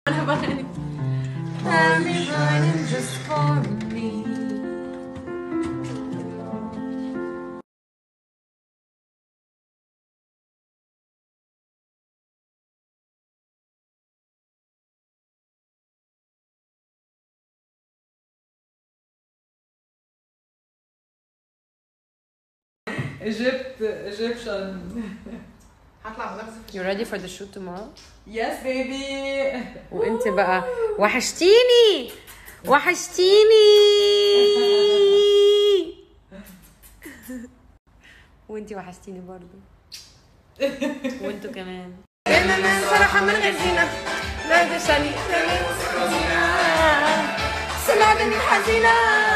انا بغني I'll be burning just for me Egypt, Egyptian. هطلع بنفسي You ready for the shoot tomorrow? Yes, baby. وانت بقى وحشتيني وحشتيني وانتي وحشتيني برضو وانتوا كمان انا صراحة من غير زينة لا ده شاني سمعتني حزينة